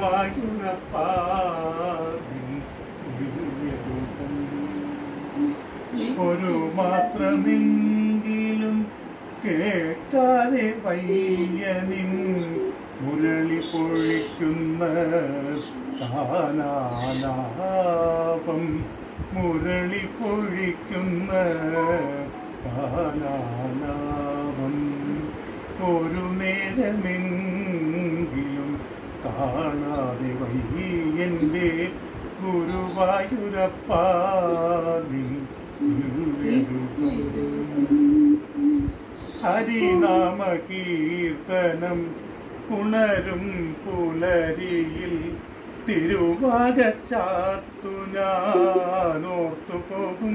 ഗുരുവായൂരപ്പാ നിൻ ദിവ്യരൂപം ഒരു മാത്രമെങ്കിലും കേൾക്കാതെ പയ്യനിൻ മുരളി പൊഴിക്കുന്ന താനാനാപം മുരളി പൊഴിക്കുന്ന താനാനാപം ഒരു നേരമെങ്കിലും കാണാതെ വയ്യൻ്റെ ഗുരുവായൂരപ്പാതിൻ ഹരിനാമ കീർത്തനം ഉണരും പുലരിയിൽ തിരുവാകച്ചാത്തു ഞാനോർത്തു പോകും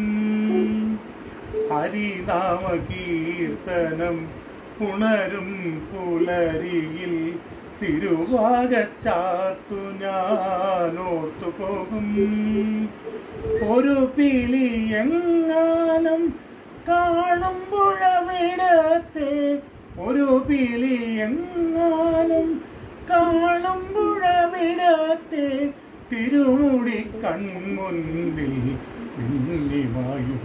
ഹരിനാമ കീർത്തനം ഉണരും പുലരിയിൽ തിരുവാകച്ചാത്തു ഞാനോർത്തു പോകും ഒരു പിളി എങ്ങാനും കാണുമ്പുഴവിടത്തെ ഒരു പിളി എങ്ങാനും കാണുമ്പുഴവിടത്തെ തിരുമുടി കൺമുൻപിൽ മിന്നിമായും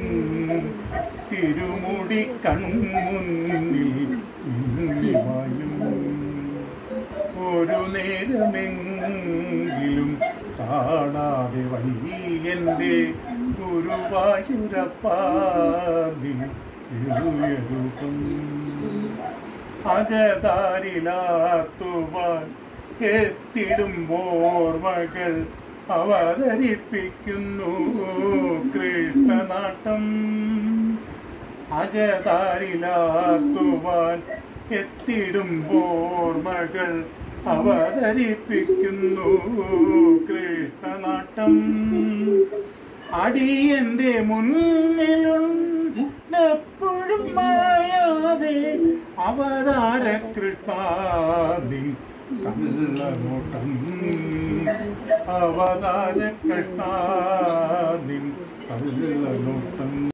തിരുമുടി കൺമുന്നിൽ മിന്നിമായും ഒരു നേരമെങ്കിലും കാണാതെ വയ്യന്റെ ഗുരുവായൂരപ്പാതി രൂപം അകതാരിലാത്തുവാൻ എത്തിടും ഓർമ്മകൾ അവതരിപ്പിക്കുന്നു കൃഷ്ണനാട്ടം അകതാരിലാത്തുവാൻ എത്തിടും ഓർമ്മകൾ അവതരിപ്പിക്കുന്നു കൃഷ്ണനാട്ടം അടിയന്റെ മുന്നിലുണ്ടെപ്പോഴും മായാതെ അവതാര കൃഷ്ണാദി കള്ളനോട്ടം അവതാര കൃഷ്ണാദി കള്ളനോട്ടം